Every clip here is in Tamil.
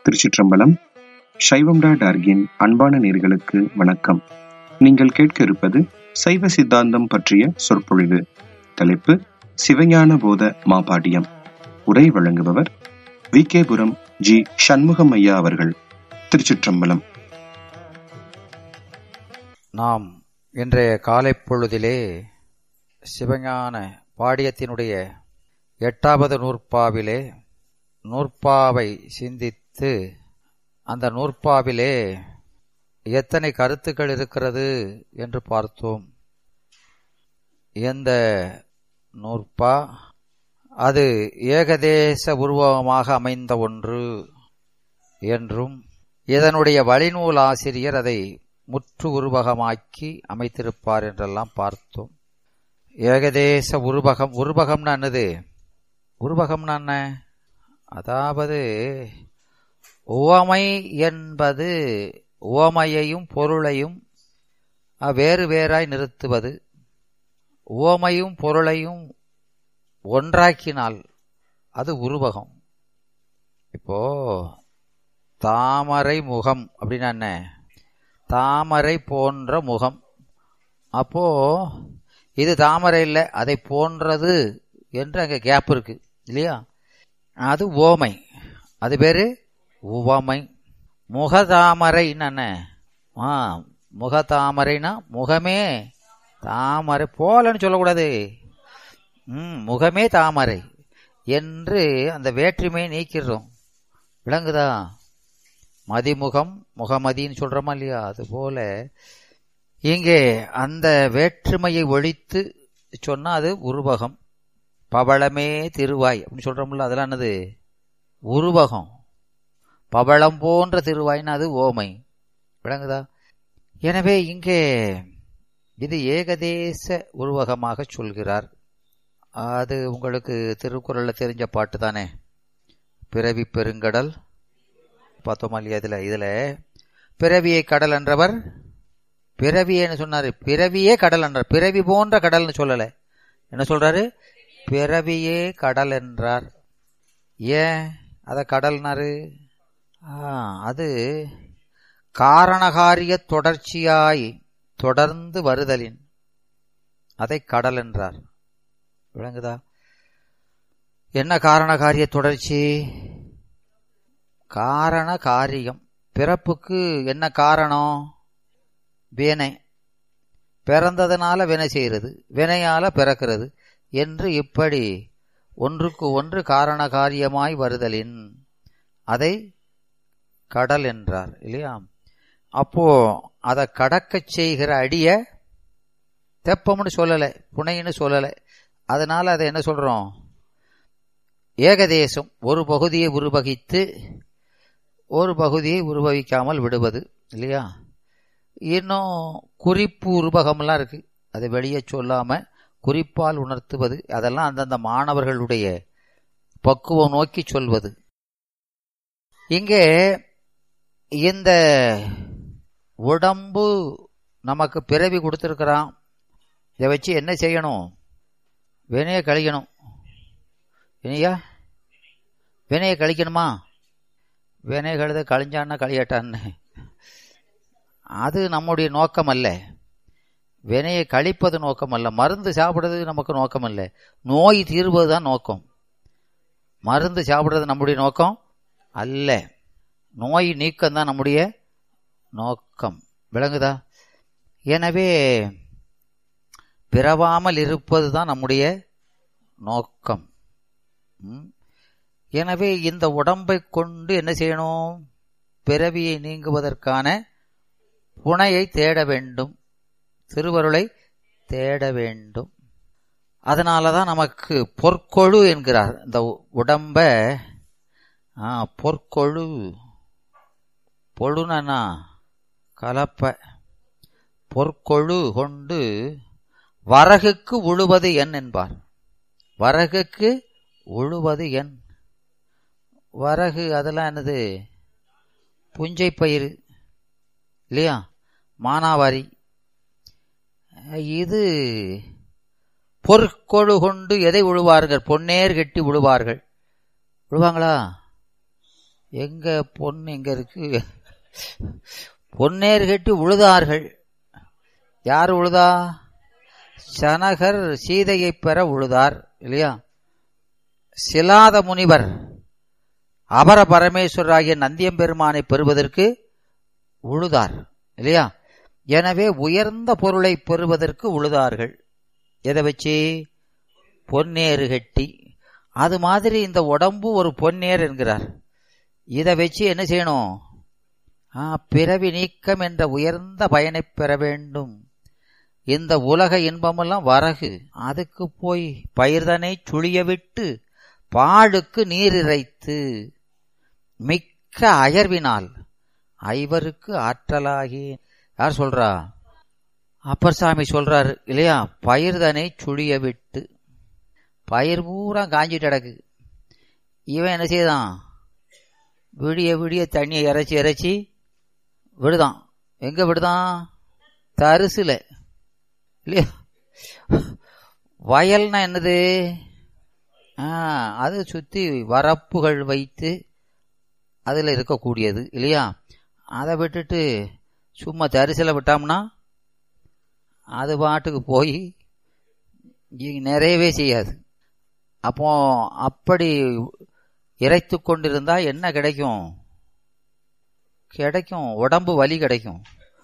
திருச்சிற்றம்பலம் சைவம் டாட் ஆர்கின் அன்பான நேர்களுக்கு வணக்கம் நீங்கள் கேட்க இருப்பது சைவ சித்தாந்தம் பற்றிய சொற்பொழிவு தலைப்பு சிவஞான போத மாபாடியம் உரை வழங்குபவர் வி கேபுரம் ஜி சண்முகம் ஐயா அவர்கள் திருச்சிற்றம்பலம் நாம் இன்றைய காலை பொழுதிலே சிவஞான பாடியத்தினுடைய எட்டாவது நூற்பாவிலே நூற்பாவை சிந்தித்து அந்த நூற்பாவிலே எத்தனை கருத்துக்கள் இருக்கிறது என்று பார்த்தோம் எந்த நூற்பா அது ஏகதேச உருவமாக அமைந்த ஒன்று என்றும் இதனுடைய வழிநூல் ஆசிரியர் அதை முற்று உருவகமாக்கி அமைத்திருப்பார் என்றெல்லாம் பார்த்தோம் ஏகதேச உருவகம் உருவகம்னா என்னது உருவகம்னா என்ன அதாவது உவமை என்பது உவமையையும் பொருளையும் வேறு வேறாய் நிறுத்துவது உவமையும் பொருளையும் ஒன்றாக்கினால் அது உருவகம் இப்போ தாமரை முகம் அப்படின்னா என்ன தாமரை போன்ற முகம் அப்போ இது தாமரை இல்லை அதை போன்றது என்று அங்கே கேப் இருக்கு இல்லையா அது ஓமை அது பேரு உவமை முகதாமரைன்னு என்ன ஆ முகதாமரைனா முகமே தாமரை போலன்னு சொல்லக்கூடாது ம் முகமே தாமரை என்று அந்த வேற்றுமையை நீக்கிறோம் விளங்குதா மதிமுகம் முகமதின்னு சொல்றோமா இல்லையா அது போல இங்கே அந்த வேற்றுமையை ஒழித்து சொன்னா அது உருவகம் பவளமே திருவாய் அப்படின்னு சொல்றோம்ல அதெல்லாம் என்னது உருவகம் பவளம் போன்ற திருவாய்னா அது ஓமை விளங்குதா எனவே இங்கே இது ஏகதேச உருவகமாக சொல்கிறார் அது உங்களுக்கு திருக்குறள்ல தெரிஞ்ச பாட்டு தானே பிறவி பெருங்கடல் பார்த்தோமா இல்லையா இதுல இதுல பிறவியை கடல் என்றவர் பிறவியேன்னு சொன்னாரு பிறவியே கடல் என்றார் பிறவி போன்ற கடல்னு சொல்லல என்ன சொல்றாரு பிறவியே கடல் என்றார் ஏன் அத கடல்னாரு அது காரணகாரிய தொடர்ச்சியாய் தொடர்ந்து வருதலின் அதை கடல் என்றார் விளங்குதா என்ன காரணகாரிய தொடர்ச்சி காரண காரியம் பிறப்புக்கு என்ன காரணம் வினை பிறந்ததுனால வினை செய்கிறது வினையால பிறக்கிறது என்று இப்படி ஒன்றுக்கு ஒன்று காரண காரியமாய் வருதலின் அதை கடல் என்றார் இல்லையா அப்போ அதை கடக்கச் செய்கிற அடிய தெப்பம்னு சொல்லலை புனைன்னு சொல்லலை அதனால அதை என்ன சொல்றோம் ஏகதேசம் ஒரு பகுதியை உருவகித்து ஒரு பகுதியை உருவகிக்காமல் விடுவது இல்லையா இன்னும் குறிப்பு உருவகம்லாம் இருக்கு அதை வெளியே சொல்லாம குறிப்பால் உணர்த்துவது அதெல்லாம் அந்தந்த மாணவர்களுடைய பக்குவம் நோக்கி சொல்வது இங்கே இந்த உடம்பு நமக்கு பிறவி கொடுத்துருக்கிறான் இதை வச்சு என்ன செய்யணும் வினையை கழிக்கணும் வினையா வினையை கழிக்கணுமா வினையை கழுத கழிஞ்சான்னா கழியட்டான்னு அது நம்முடைய நோக்கம் அல்ல வினையை கழிப்பது நோக்கம் அல்ல மருந்து சாப்பிடுறது நமக்கு நோக்கம் அல்ல நோய் தீர்வது தான் நோக்கம் மருந்து சாப்பிடுறது நம்முடைய நோக்கம் அல்ல நோய் நீக்கம் தான் நம்முடைய நோக்கம் விளங்குதா எனவே பிறவாமல் இருப்பது தான் நம்முடைய நோக்கம் எனவே இந்த உடம்பை கொண்டு என்ன செய்யணும் பிறவியை நீங்குவதற்கான புனையை தேட வேண்டும் திருவருளை தேட வேண்டும் அதனாலதான் நமக்கு பொற்கொழு என்கிறார் இந்த உடம்ப பொற்கொழு பொழுனா கலப்ப பொற்கொழு கொண்டு வரகுக்கு உழுவது என் என்பார் வரகுக்கு உழுவது என் வரகு அதெல்லாம் என்னது புஞ்சை பயிர் இல்லையா மானாவாரி இது பொற்கொழு கொண்டு எதை உழுவார்கள் பொன்னேர் கெட்டி உழுவார்கள் விழுவாங்களா எங்க பொண்ணு எங்க இருக்கு பொன்னேர் கட்டி உழுதார்கள் யார் உழுதா சனகர் சீதையை பெற உழுதார் இல்லையா சிலாத முனிவர் அபர பரமேஸ்வராகிய நந்தியம்பெருமானை பெறுவதற்கு உழுதார் இல்லையா எனவே உயர்ந்த பொருளை பெறுவதற்கு உழுதார்கள் எதை வச்சு பொன்னேறு கட்டி அது மாதிரி இந்த உடம்பு ஒரு பொன்னேர் என்கிறார் இதை வச்சு என்ன செய்யணும் ஆ, பிறவி நீக்கம் என்ற உயர்ந்த பயனை பெற வேண்டும் இந்த உலக இன்பமெல்லாம் வரகு அதுக்கு போய் பயிர்தனை சுழிய விட்டு பாழுக்கு நீர் இறைத்து மிக்க அயர்வினால் ஐவருக்கு ஆற்றலாகி யார் சொல்றா அப்பர் சாமி சொல்றாரு இல்லையா பயிர்தனை சுழிய விட்டு பயிர் பூரா காஞ்சிட்டு கிடக்கு இவன் என்ன செய்தான் விடிய விடிய தண்ணியை இறைச்சி இறைச்சி விடுதான் எங்க விடுதான் தரிசுல இல்லையா வயல்னா என்னது ஆ, அது சுத்தி வரப்புகள் வைத்து அதுல இருக்கக்கூடியது இல்லையா அதை விட்டுட்டு சும்மா தரிசில விட்டோம்னா அது பாட்டுக்கு போய் இங்க நிறையவே செய்யாது அப்போ அப்படி இறைத்து கொண்டிருந்தா என்ன கிடைக்கும் கிடைக்கும் உடம்பு வலி கிடைக்கும்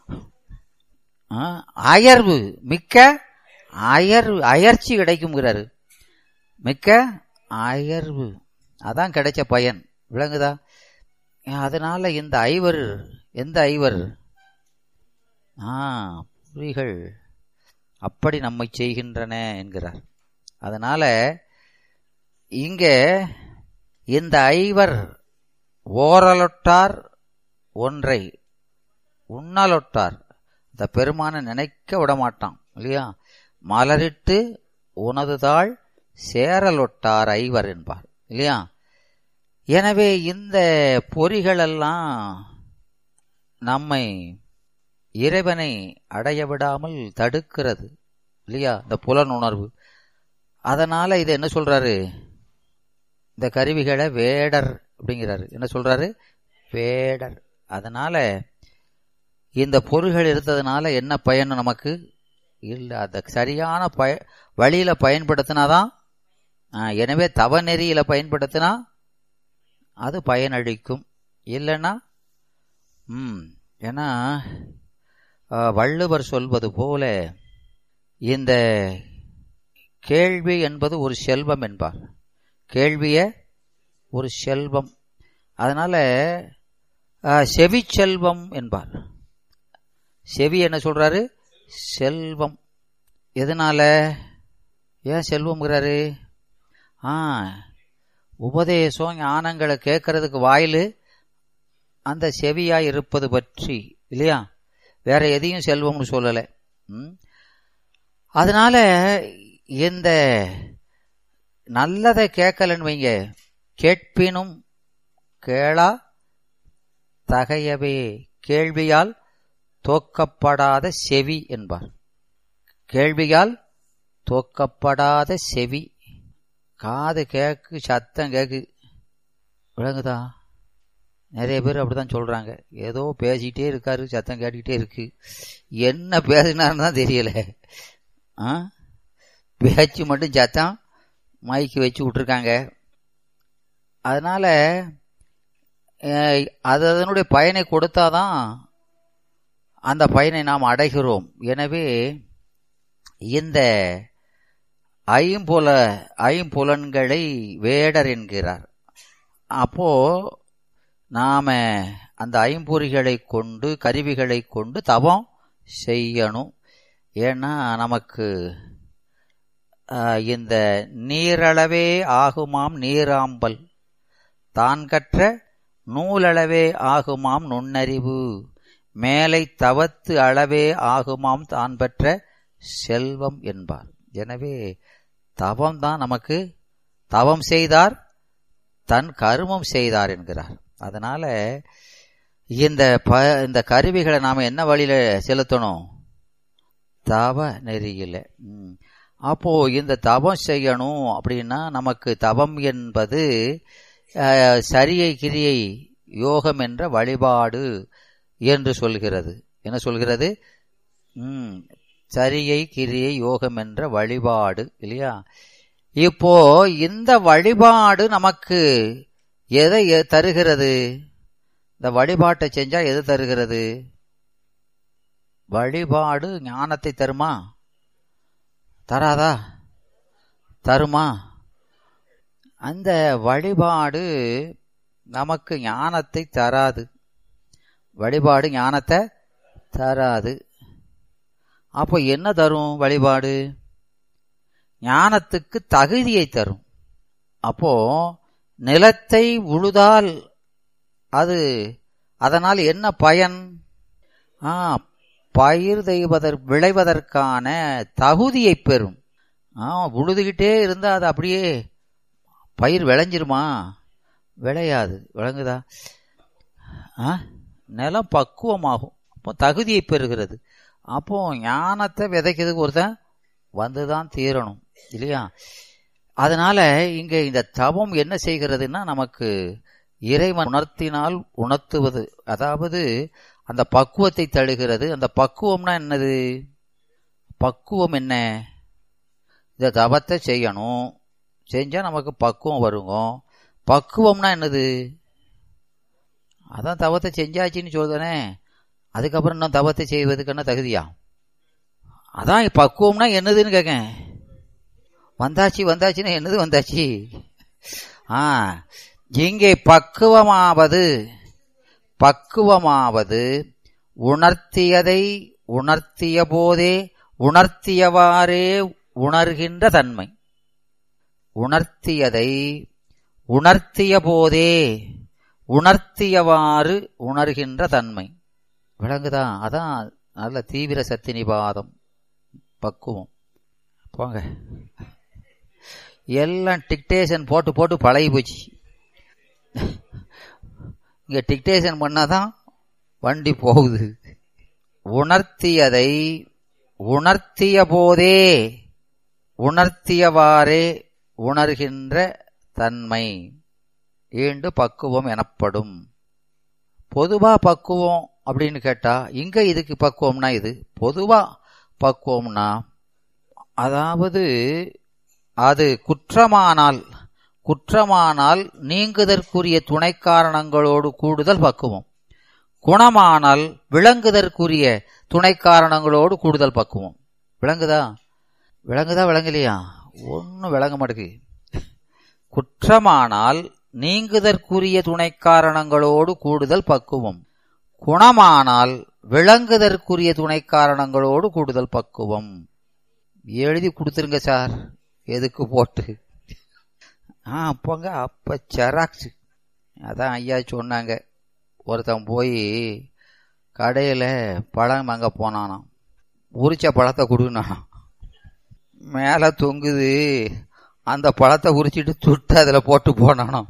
ஆ, அயர்வு மிக்க அயர்வு அயர்ச்சி கிடைக்கும்ங்கிறாரு மிக்க அயர்வு அதான் கிடைச்ச பயன் விளங்குதா அதனால இந்த ஐவர் எந்த ஐவர் ஆ புரிகள் அப்படி நம்மை செய்கின்றன என்கிறார் அதனால இங்க இந்த ஐவர் ஓரலொட்டார் ஒன்றை உண்ணலொட்டார் இந்த பெருமான நினைக்க விட மாட்டான் இல்லையா மலரிட்டு உனதுதாள் சேரலொட்டார் ஐவர் என்பார் இல்லையா எனவே இந்த பொறிகளெல்லாம் நம்மை இறைவனை அடைய விடாமல் தடுக்கிறது இல்லையா இந்த புலனுணர்வு அதனால இது என்ன சொல்றாரு இந்த கருவிகளை வேடர் அப்படிங்கிறாரு என்ன சொல்றாரு வேடர் அதனால இந்த பொருள்கள் இருந்ததுனால என்ன பயன் நமக்கு இல்ல அத சரியான பய வழியில பயன்படுத்தினாதான் ஆ, எனவே தவ நெறியில பயன்படுத்தினா அது பயனளிக்கும் இல்லைன்னா ம் ஏன்னா ஆ, வள்ளுவர் சொல்வது போல இந்த கேள்வி என்பது ஒரு செல்வம் என்பார் கேள்விய ஒரு செல்வம் அதனால ஆ, செவி செல்வம் என்பார் செவி என்ன சொல்றாரு செல்வம் எதனால ஏன் செல்வம்ங்கிறாரு ஆ உபதேசம் ஞானங்களை கேட்கறதுக்கு வாயிலு அந்த செவியா இருப்பது பற்றி இல்லையா வேற எதையும் செல்வம்னு சொல்லலை ம்? அதனால இந்த நல்லதை கேட்கலன்னு வைங்க கேட்பினும் கேளா தகையவே கேள்வியால் தோக்கப்படாத செவி என்பார் கேள்வியால் தோக்கப்படாத செவி காது கேக்கு சத்தம் கேக்கு விளங்குதா நிறைய பேர் அப்படிதான் சொல்றாங்க ஏதோ பேசிக்கிட்டே இருக்காரு சத்தம் கேட்டுக்கிட்டே இருக்கு என்ன பேசினாருன்னு தான் தெரியல ஆ பேச்சு மட்டும் சத்தம் மைக்கு வச்சு விட்டுருக்காங்க அதனால அஹ், அது அதனுடைய பயனை கொடுத்தாதான் அந்த பயனை நாம் அடைகிறோம் எனவே இந்த ஐம்புல ஐம்புலன்களை வேடர் என்கிறார் அப்போ நாம அந்த ஐம்பொறிகளை கொண்டு கருவிகளை கொண்டு தவம் செய்யணும் ஏன்னா நமக்கு ஆஹ், இந்த நீரளவே ஆகுமாம் நீராம்பல் தான் கற்ற நூலளவே ஆகுமாம் நுண்ணறிவு மேலை தவத்து அளவே ஆகுமாம் தான் பெற்ற செல்வம் என்பார் எனவே தவம் தான் நமக்கு தவம் செய்தார் தன் கருமம் செய்தார் என்கிறார் அதனால இந்த ப இந்த கருவிகளை நாம என்ன வழியில செலுத்தணும் தவ நெறியில ம். அப்போ இந்த தவம் செய்யணும் அப்படின்னா நமக்கு தவம் என்பது அஹ், சரியை கிரியை யோகம் என்ற வழிபாடு என்று சொல்கிறது என்ன சொல்கிறது ம் சரியை கிரியை யோகம் என்ற வழிபாடு இல்லையா இப்போ இந்த வழிபாடு நமக்கு எதை எ- தருகிறது இந்த வழிபாட்டை செஞ்சா எது தருகிறது வழிபாடு ஞானத்தை தருமா தராதா தருமா அந்த வழிபாடு நமக்கு ஞானத்தை தராது வழிபாடு ஞானத்தை தராது அப்போ என்ன தரும் வழிபாடு ஞானத்துக்கு தகுதியை தரும் அப்போ நிலத்தை உழுதால் அது அதனால் என்ன பயன் ஆ பயிர் தெய்வதற் விளைவதற்கான தகுதியை பெறும் ஆ உழுதுகிட்டே இருந்தா அது அப்படியே பயிர் விளைஞ்சிருமா விளையாது விளங்குதா ஆ நிலம் பக்குவமாகும் அப்போ தகுதியை பெறுகிறது அப்போ ஞானத்தை விதைக்கிறதுக்கு ஒருத்தன் வந்துதான் தீரணும் இல்லையா அதனால இங்க இந்த தவம் என்ன செய்கிறதுன்னா நமக்கு இறைவன் உணர்த்தினால் உணர்த்துவது அதாவது அந்த பக்குவத்தை தழுகிறது அந்த பக்குவம்னா என்னது பக்குவம் என்ன இந்த தவத்தை செய்யணும் செஞ்சா நமக்கு பக்குவம் வருங்க பக்குவம்னா என்னது அதான் தவத்தை செஞ்சாச்சுன்னு சொல்லுதானே அதுக்கப்புறம் இன்னும் தவத்தை செய்வதுக்கு என்ன தகுதியா அதான் பக்குவம்னா என்னதுன்னு கேட்கேன் வந்தாச்சு வந்தாச்சுன்னா என்னது வந்தாச்சு ஆ இங்கே பக்குவமாவது பக்குவமாவது உணர்த்தியதை உணர்த்திய போதே உணர்த்தியவாறே உணர்கின்ற தன்மை உணர்த்தியதை உணர்த்திய போதே உணர்த்தியவாறு உணர்கின்ற தன்மை விளங்குதா அதான் நல்ல தீவிர சக்தி நிபாதம் பக்குவம் போங்க எல்லாம் டிக்டேஷன் போட்டு போட்டு பழகி போச்சு இங்க டிக்டேஷன் பண்ணாதான் வண்டி போகுது உணர்த்தியதை உணர்த்திய போதே உணர்த்தியவாறே உணர்கின்ற தன்மை ஈண்டு பக்குவம் எனப்படும் பொதுவா பக்குவம் அப்படின்னு கேட்டா இங்க இதுக்கு பக்குவம்னா இது பொதுவா பக்குவம்னா அதாவது அது குற்றமானால் குற்றமானால் நீங்குதற்குரிய துணை காரணங்களோடு கூடுதல் பக்குவம் குணமானால் விளங்குதற்குரிய துணை காரணங்களோடு கூடுதல் பக்குவம் விளங்குதா விளங்குதா விளங்கலையா ஒன்னும் விளங்க மாட்டேங்குது குற்றமானால் நீங்குதற்குரிய துணை காரணங்களோடு கூடுதல் பக்குவம் குணமானால் விளங்குதற்குரிய துணை காரணங்களோடு கூடுதல் பக்குவம் எழுதி கொடுத்துருங்க சார் எதுக்கு போட்டு ஆ அப்போங்க அப்ப செராக்ஸ் அதான் ஐயா சொன்னாங்க ஒருத்தன் போய் கடையில் பழம் வாங்க போனானாம் உரிச்ச பழத்தை கொடுனானாம் மேலே தொங்குது அந்த பழத்தை உரிச்சிட்டு துட்டு அதில் போட்டு போனானாம்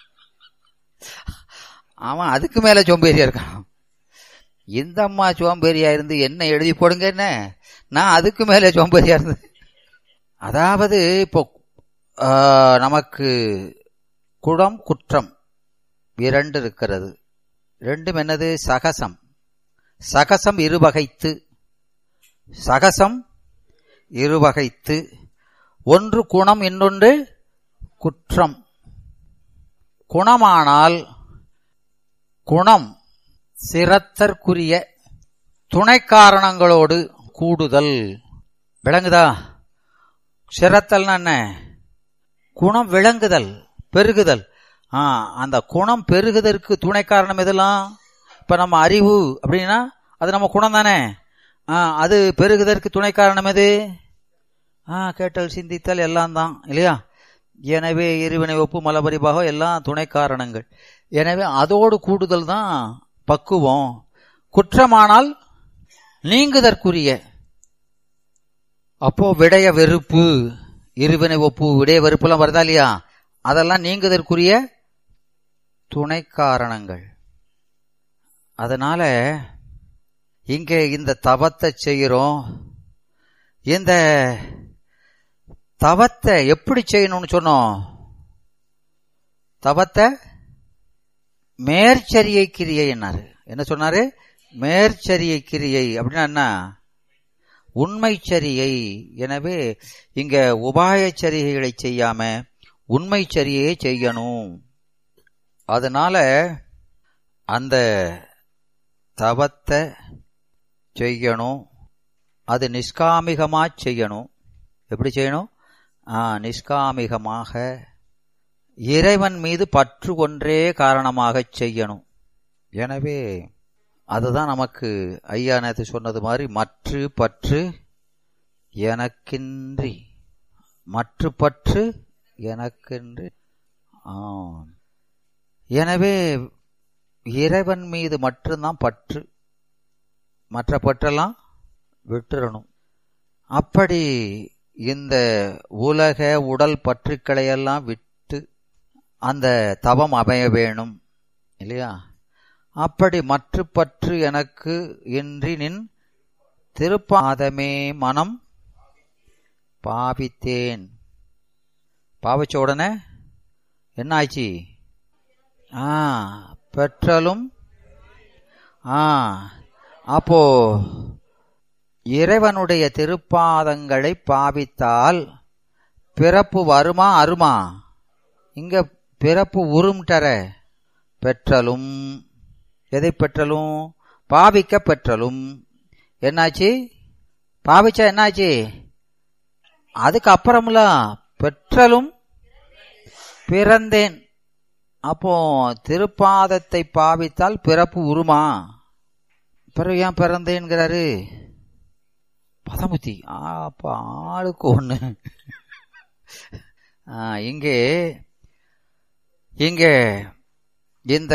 அவன் அதுக்கு மேலே சோம்பேறியா இருக்கான் இந்த அம்மா சோம்பேறியா இருந்து என்ன எழுதி போடுங்க என்ன நான் அதுக்கு மேலே சோம்பேறியா இருந்து அதாவது இப்போ ஆ, நமக்கு குடம் குற்றம் இரண்டு இருக்கிறது ரெண்டும் என்னது சகசம் சகசம் இருவகைத்து சகசம் இருவகைத்து ஒன்று குணம் இன்னொன்று குற்றம் குணமானால் குணம் சிரத்தற்குரிய துணை காரணங்களோடு கூடுதல் விளங்குதா சிரத்தல்னா என்ன குணம் விளங்குதல் பெருகுதல் ஆ அந்த குணம் பெருகுதற்கு துணை காரணம் எதெல்லாம் இப்ப நம்ம அறிவு அப்படின்னா அது நம்ம குணம் தானே ஆ அது பெருகுதற்கு துணை காரணம் எது ஆ கேட்டல் சிந்தித்தல் எல்லாம் தான் இல்லையா எனவே இருவினை ஒப்பு மலபரிபாகம் எல்லாம் துணை காரணங்கள் எனவே அதோடு கூடுதல் தான் பக்குவம் குற்றமானால் நீங்குதற்குரிய அப்போ விடைய வெறுப்பு இருவினை ஒப்பு விடைய வெறுப்புலாம் வருதா இல்லையா அதெல்லாம் நீங்குதற்குரிய துணை காரணங்கள் அதனால இங்கே இந்த தவத்தை செய்கிறோம் இந்த தவத்தை எப்படி செய்யணும்னு சொன்னோம் தவத்தை மேற்சரியை கிரியை என்னாரு என்ன சொன்னாரு மேற்சரியை கிரியை அப்படின்னா என்ன உண்மைச்சரியை எனவே இங்க உபாயச்சரிகைகளை செய்யாம உண்மைச்சரியை செய்யணும் அதனால அந்த தவத்தை செய்யணும் அது நிஷ்காமிகமா செய்யணும் எப்படி செய்யணும் ஆ, நிஷ்காமிகமாக இறைவன் மீது பற்று ஒன்றே காரணமாக செய்யணும் எனவே அதுதான் நமக்கு ஐயா நேத்து சொன்னது மாதிரி மற்று பற்று எனக்கின்றி மற்று பற்று எனக்கின்றி ஆம். எனவே இறைவன் மீது மட்டும்தான் பற்று மற்ற பற்றெல்லாம் விட்டுறணும் அப்படி இந்த உலக உடல் பற்றுக்களை எல்லாம் விட்டு அந்த தவம் அமைய வேணும் இல்லையா அப்படி மற்ற பற்று எனக்கு இன்றி நின் திருப்பாதமே மனம் பாவித்தேன் பாவிச்ச உடனே என்ன ஆச்சு ஆ பெற்றலும் ஆ அப்போ இறைவனுடைய திருப்பாதங்களை பாவித்தால் பிறப்பு வருமா அருமா இங்க பிறப்பு உரும்டர பெற்றலும் எதை பெற்றலும் பாவிக்க பெற்றலும் என்னாச்சு பாவிச்சா என்னாச்சு அதுக்கு அப்புறம்ல பெற்றலும் பிறந்தேன் அப்போ திருப்பாதத்தை பாவித்தால் பிறப்பு உருமா பிறகு ஏன் பிறந்தேன்கிறாரு பதமுத்தி அப்ப ஆளுக்கு ஒண்ணு ஆ, இங்கே இங்கே இந்த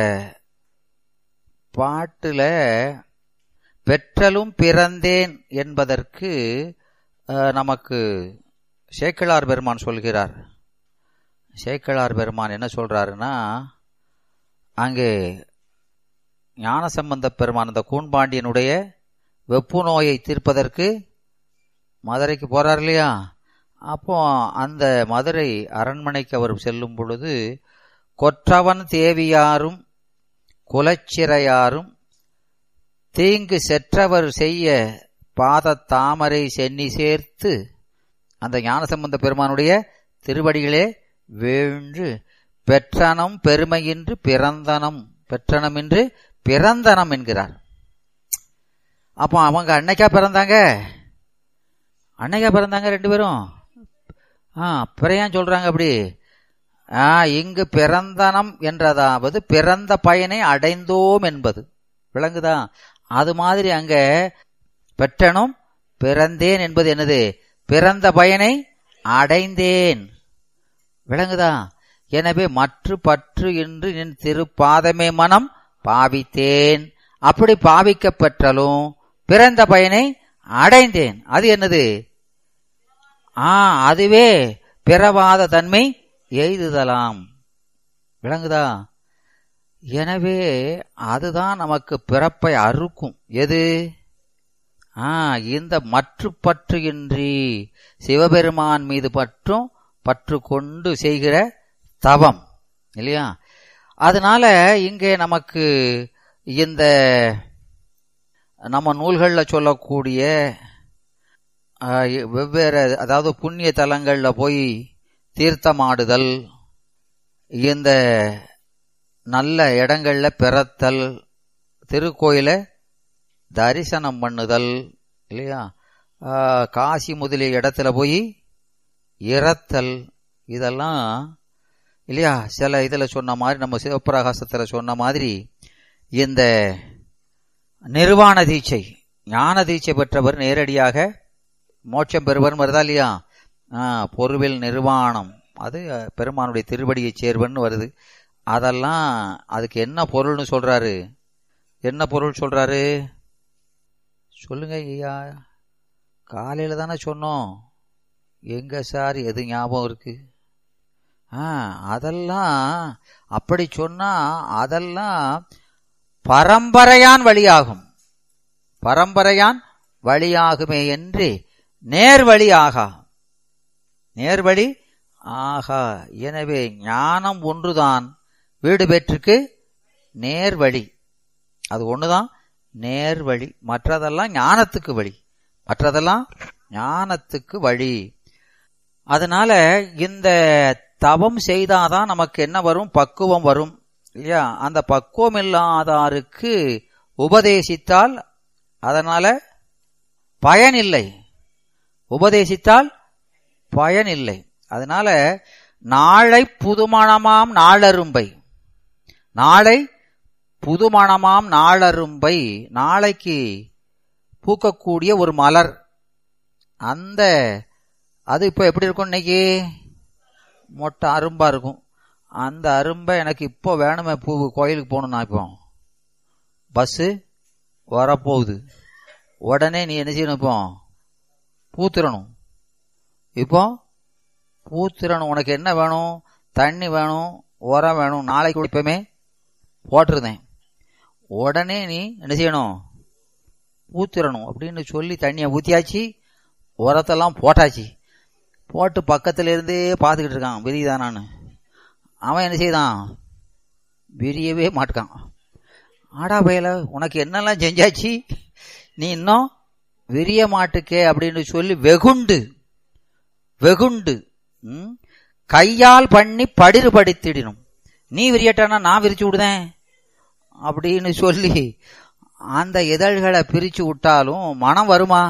பாட்டுல பெற்றலும் பிறந்தேன் என்பதற்கு அஹ், நமக்கு சேக்கிழார் பெருமான் சொல்கிறார் சேக்கிழார் பெருமான் என்ன சொல்றாருன்னா அங்கே ஞானசம்பந்த பெருமான் அந்த கூன்பாண்டியனுடைய வெப்பு நோயை தீர்ப்பதற்கு மதுரைக்கு போறார் இல்லையா அப்போ அந்த மதுரை அரண்மனைக்கு அவர் செல்லும் பொழுது கொற்றவன் தேவியாரும் குலச்சிறையாரும் தீங்கு செற்றவர் செய்ய பாத தாமரை சென்னி சேர்த்து அந்த ஞானசம்பந்த பெருமானுடைய திருவடிகளே வீழ்ந்து பெற்றனம் பெருமையின்றி பிறந்தனம் பெற்றனமின்றி பிறந்தனம் என்கிறார் அப்போ அவங்க அன்னைக்கா பிறந்தாங்க அன்னைக்கா பிறந்தாங்க ரெண்டு பேரும் ஆ பிறையான் சொல்றாங்க அப்படி ஆ இங்கு பிறந்தனம் என்றதாவது பிறந்த பயனை அடைந்தோம் என்பது விளங்குதா அது மாதிரி அங்க பெற்றனும் பிறந்தேன் என்பது என்னது பிறந்த பயனை அடைந்தேன் விளங்குதா எனவே மற்ற பற்று என்று நின் திருப்பாதமே மனம் பாவித்தேன் அப்படி பாவிக்க பெற்றலும் பிறந்த பயனை அடைந்தேன் அது என்னது ஆ அதுவே பிறவாத தன்மை எய்துதலாம் விளங்குதா எனவே அதுதான் நமக்கு பிறப்பை அறுக்கும் எது ஆ இந்த மற்று பற்று இன்றி சிவபெருமான் மீது பற்றும் பற்று கொண்டு செய்கிற தவம் இல்லையா அதனால இங்கே நமக்கு இந்த நம்ம நூல்கள்ல சொல்லக்கூடிய ஆ, வெவ்வேறு அதாவது புண்ணிய தலங்கள்ல போய் தீர்த்தமாடுதல் இந்த நல்ல இடங்கள்ல பிறத்தல் திருக்கோயில தரிசனம் பண்ணுதல் இல்லையா ஆ, காசி முதலிய இடத்துல போய் இறத்தல் இதெல்லாம் இல்லையா சில இதுல சொன்ன மாதிரி நம்ம சிவப்பிரகாசத்துல சொன்ன மாதிரி இந்த நிர்வாண தீட்சை ஞான தீட்சை பெற்றவர் நேரடியாக மோட்சம் பெறுவர் வருதா இல்லையா ஆ, பொருவில் நிர்வாணம் அது அஹ், பெருமானுடைய திருவடியை சேர்வன்னு வருது அதெல்லாம் அதுக்கு என்ன பொருள்னு சொல்றாரு என்ன பொருள் சொல்றாரு சொல்லுங்க ஐயா காலையில தானே சொன்னோம் எங்க சார் எது ஞாபகம் இருக்கு ஆ அதெல்லாம் அப்படி சொன்னா அதெல்லாம் பரம்பரையான் வழியாகும் பரம்பரையான் வழியாகுமே என்று நேர்வழி ஆகா நேர்வழி ஆகா எனவே ஞானம் ஒன்றுதான் வீடு பெற்றுக்கு நேர்வழி அது ஒண்ணுதான் நேர்வழி மற்றதெல்லாம் ஞானத்துக்கு வழி மற்றதெல்லாம் ஞானத்துக்கு வழி அதனால இந்த தவம் செய்தாதான் நமக்கு என்ன வரும் பக்குவம் வரும் இல்லையா அந்த பக்குவம் இல்லாதாருக்கு உபதேசித்தால் அதனால பயனில்லை உபதேசித்தால் பயனில்லை அதனால நாளை புதுமணமாம் நாளரும்பை நாளை புதுமணமாம் நாளரும்பை நாளைக்கு பூக்கக்கூடிய ஒரு மலர் அந்த அது இப்போ எப்படி இருக்கும் இன்னைக்கு மொட்டை அரும்பா இருக்கும் அந்த அரும்பை எனக்கு இப்போ வேணுமே பூ கோயிலுக்கு போகணும் இப்போ பஸ்ஸு வரப்போகுது உடனே நீ என்ன செய்யணும் இப்போ பூத்துறணும் இப்போ பூத்துறணும் உனக்கு என்ன வேணும் தண்ணி வேணும் உரம் வேணும் நாளைக்கு இப்பவுமே போட்டிருந்தேன் உடனே நீ என்ன செய்யணும் ஊத்திரணும் அப்படின்னு சொல்லி தண்ணியை ஊத்தியாச்சு உரத்தெல்லாம் போட்டாச்சு போட்டு பக்கத்துல இருந்தே பார்த்துக்கிட்டு இருக்கான் விரிதானான்னு அவன் என்ன செய்தான் விரியவே மாட்டுக்கான் ஆடா பயல உனக்கு என்னெல்லாம் செஞ்சாச்சு நீ இன்னும் விரிய மாட்டுக்கே அப்படின்னு சொல்லி வெகுண்டு வெகுண்டு ம், கையால் பண்ணி படிறு படித்திடணும் நீ விரியட்டானா நான் விரிச்சு விடுதேன் அப்படின்னு சொல்லி அந்த இதழ்களை பிரிச்சு விட்டாலும் மனம் வருமா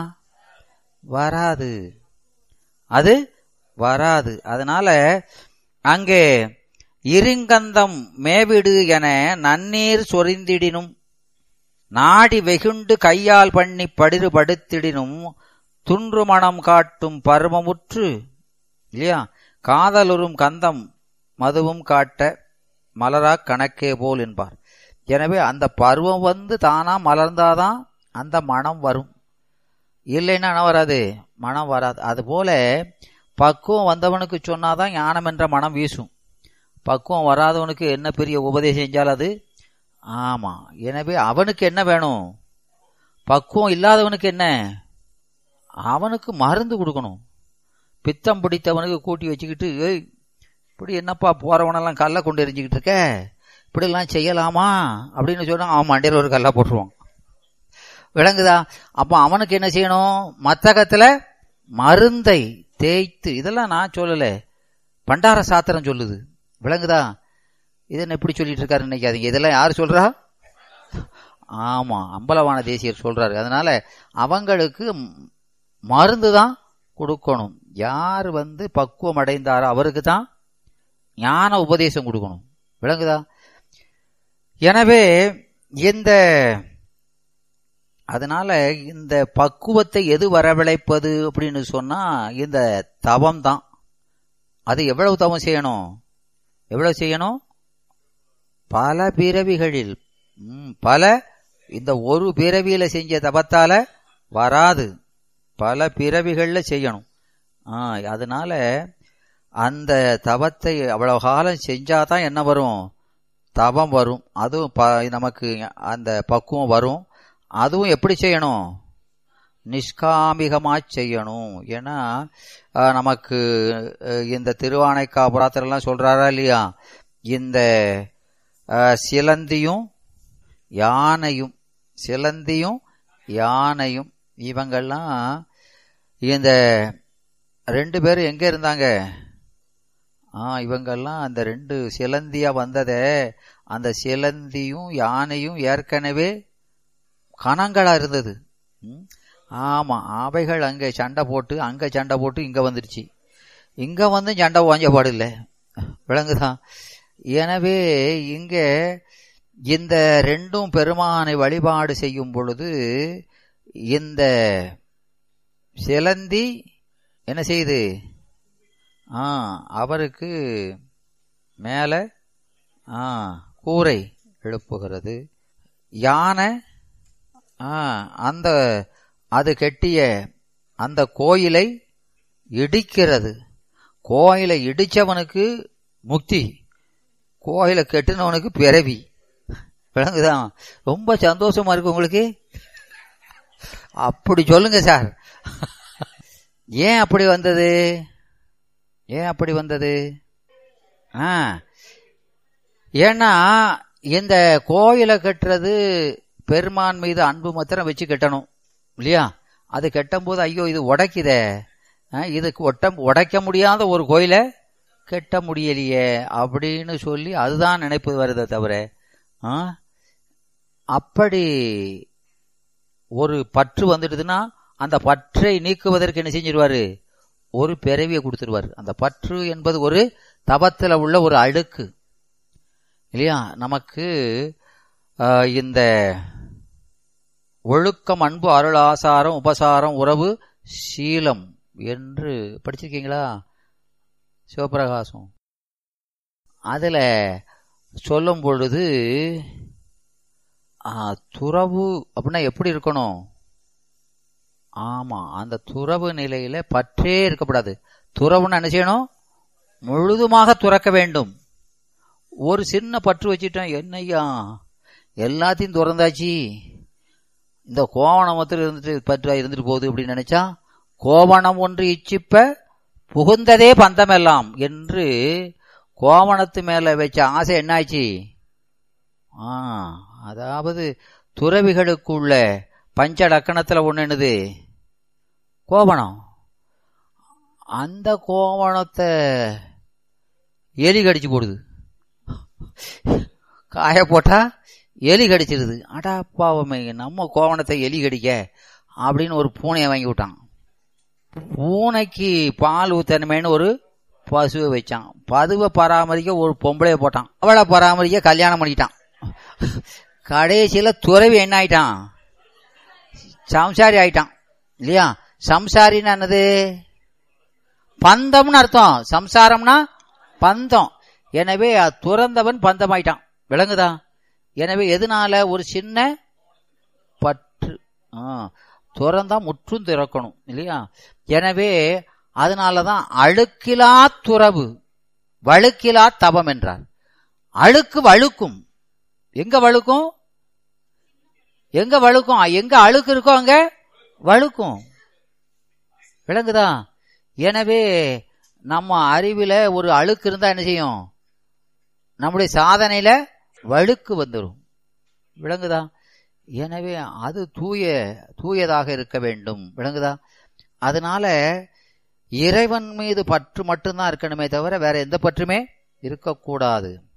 வராது அது வராது அதனால அங்கே இருங்கந்தம் மேவிடு என நன்னீர் சொரிந்திடினும் நாடி வெகுண்டு கையால் பண்ணி படிறு படுத்திடினும் துன்று மணம் காட்டும் பருவமுற்று இல்லையா காதலுறும் கந்தம் மதுவும் காட்ட மலரா கணக்கே போல் என்பார் எனவே அந்த பருவம் வந்து தானா மலர்ந்தாதான் அந்த மனம் வரும் இல்லைன்னா என்ன வராது மனம் வராது அதுபோல பக்குவம் வந்தவனுக்கு சொன்னாதான் ஞானம் என்ற மனம் வீசும் பக்குவம் வராதவனுக்கு என்ன பெரிய உபதேசம் செஞ்சால் அது ஆமா எனவே அவனுக்கு என்ன வேணும் பக்குவம் இல்லாதவனுக்கு என்ன அவனுக்கு மருந்து கொடுக்கணும் பித்தம் பிடித்தவனுக்கு கூட்டி வச்சுக்கிட்டு ஏய் இப்படி என்னப்பா போறவனெல்லாம் கல்லை கொண்டு எரிஞ்சுக்கிட்டு இருக்க இப்படிலாம் செய்யலாமா அப்படின்னு சொன்னா அவன் மண்டையில் ஒரு கல்லை போட்டுருவான் விளங்குதா அப்போ அவனுக்கு என்ன செய்யணும் மத்தகத்துல மருந்தை தேய்த்து இதெல்லாம் நான் சொல்லல பண்டார சாத்திரம் சொல்லுது விளங்குதா இது என்ன எப்படி சொல்லிட்டு இருக்காரு நினைக்காதீங்க இதெல்லாம் யார் சொல்றா ஆமா அம்பலவான தேசியர் சொல்றாரு அதனால அவங்களுக்கு மருந்து தான் கொடுக்கணும் யார் வந்து பக்குவம் அடைந்தாரோ அவருக்கு தான் ஞான உபதேசம் கொடுக்கணும் விளங்குதா எனவே இந்த அதனால இந்த பக்குவத்தை எது வரவழைப்பது அப்படின்னு சொன்னா இந்த தவம் தான் அது எவ்வளவு தவம் செய்யணும் எவ்வளவு செய்யணும் பல பிறவிகளில் ம், பல இந்த ஒரு பிறவியில செஞ்ச தபத்தால வராது பல பிறவிகள்ல செய்யணும் ஆ, அதனால அந்த தவத்தை அவ்வளவு காலம் செஞ்சாதான் என்ன வரும் தவம் வரும் அதுவும் ப- நமக்கு அந்த பக்குவம் வரும் அதுவும் எப்படி செய்யணும் நிஷ்காமிகமா செய்யணும் ஏன்னா அஹ், நமக்கு அஹ், இந்த திருவானைக்காபுரத்திலாம் சொல்றாரா இல்லையா இந்த அஹ், சிலந்தியும் யானையும் சிலந்தியும் யானையும் இவங்கெல்லாம் இந்த ரெண்டு பேரும் எங்க இருந்தாங்க ஆ இவங்கெல்லாம் அந்த ரெண்டு சிலந்தியா வந்ததே அந்த சிலந்தியும் யானையும் ஏற்கனவே கணங்களா இருந்தது ம்? ஆமா அவைகள் அங்க சண்டை போட்டு அங்க சண்டை போட்டு இங்க வந்துருச்சு இங்க வந்து சண்டை வாஞ்ச பாடில்ல விளங்குதா எனவே இங்க இந்த ரெண்டும் பெருமானை வழிபாடு செய்யும் பொழுது இந்த சிலந்தி என்ன செய்யுது ஆ அவருக்கு மேல ஆ கூரை எழுப்புகிறது யானை ஆ அந்த அது கெட்டிய அந்த கோயிலை இடிக்கிறது கோயிலை இடிச்சவனுக்கு முக்தி கோயிலை கெட்டினவனுக்கு பிறவி விளங்குதான் ரொம்ப சந்தோஷமா இருக்கு உங்களுக்கு அப்படி சொல்லுங்க சார் ஏன் அப்படி வந்தது ஏன் அப்படி வந்தது ஆ ஏன்னா இந்த கோயிலை கட்டுறது பெருமான் மீது அன்பு மாத்திரம் வச்சு கட்டணும் இல்லையா அது கட்டும்போது ஐயோ இது உடைக்குதே அஹ், இதுக்கு ஒட்ட உடைக்க முடியாத ஒரு கோயிலை கட்ட முடியலையே அப்படின்னு சொல்லி அதுதான் நினைப்பு வருதே தவிர ஆ? அப்படி ஒரு பற்று வந்துடுதுன்னா அந்த பற்றை நீக்குவதற்கு என்ன செஞ்சிருவாரு ஒரு பிறவியை கொடுத்துருவாரு அந்த பற்று என்பது ஒரு தபத்துல உள்ள ஒரு அழுக்கு இல்லையா நமக்கு ஆஹ், இந்த ஒழுக்கம் அன்பு அருள் ஆசாரம் உபசாரம் உறவு சீலம் என்று படிச்சிருக்கீங்களா சிவபிரகாசம் அதுல சொல்லும் பொழுது ஆ, துறவு அப்படின்னா எப்படி இருக்கணும் ஆமா அந்த துறவு நிலையில பற்றே இருக்கக்கூடாது துறவுன்னு என்ன செய்யணும் முழுதுமாக துறக்க வேண்டும் ஒரு சின்ன பற்று வச்சுட்டோம் என்னய்யா எல்லாத்தையும் திறந்தாச்சு இந்த கோவணம் மாத்திரம் இருந்துட்டு பற்றா இருந்துட்டு போகுது அப்படின்னு நினைச்சா கோவணம் ஒன்று இச்சிப்ப புகுந்ததே பந்தமெல்லாம் என்று கோவணத்து மேல வச்ச ஆசை என்னாச்சு ஆ அதாவது துறவிகளுக்குள்ள பஞ்ச லக்கணத்துல ஒண்ணு என்னது கோவணம் அந்த கோவணத்தை எலி கடிச்சு போடுது காய போட்டா எலி கடிச்சிருது அடா பாவமே நம்ம கோவணத்தை எலி கடிக்க அப்படின்னு ஒரு பூனையை வாங்கி விட்டான் பூனைக்கு பால் ஊத்தணுமேன்னு ஒரு பசுவை வச்சான் பதுவை பராமரிக்க ஒரு பொம்பளைய போட்டான் அவளை பராமரிக்க கல்யாணம் பண்ணிட்டான் கடைசியில துறவி என்ன ஆயிட்டான் சம்சாரி ஆயிட்டான் இல்லையா சம்சாரின்னு என்னது பந்தம்னு அர்த்தம் சம்சாரம்னா பந்தம் எனவே அது துறந்தவன் பந்தமாயிட்டான் விளங்குதா எனவே எதனால ஒரு சின்ன பற்று ஆ, துறந்தா முற்றும் திறக்கணும் இல்லையா எனவே அதனாலதான் அழுக்கிலா துறவு வழுக்கிலா தபம் என்றார் அழுக்கு வழுக்கும் எங்க வழுக்கும் எங்க வழுக்கும் எங்க அழுக்கு இருக்கோ அங்க வழுக்கும் விளங்குதா எனவே நம்ம அறிவில ஒரு அழுக்கு இருந்தா என்ன செய்யும் நம்முடைய சாதனையில வழுக்கு வந்துடும் விளங்குதா எனவே அது தூய தூயதாக இருக்க வேண்டும் விளங்குதா அதனால இறைவன் மீது பற்று மட்டும்தான் இருக்கணுமே தவிர வேற எந்த பற்றுமே இருக்கக்கூடாது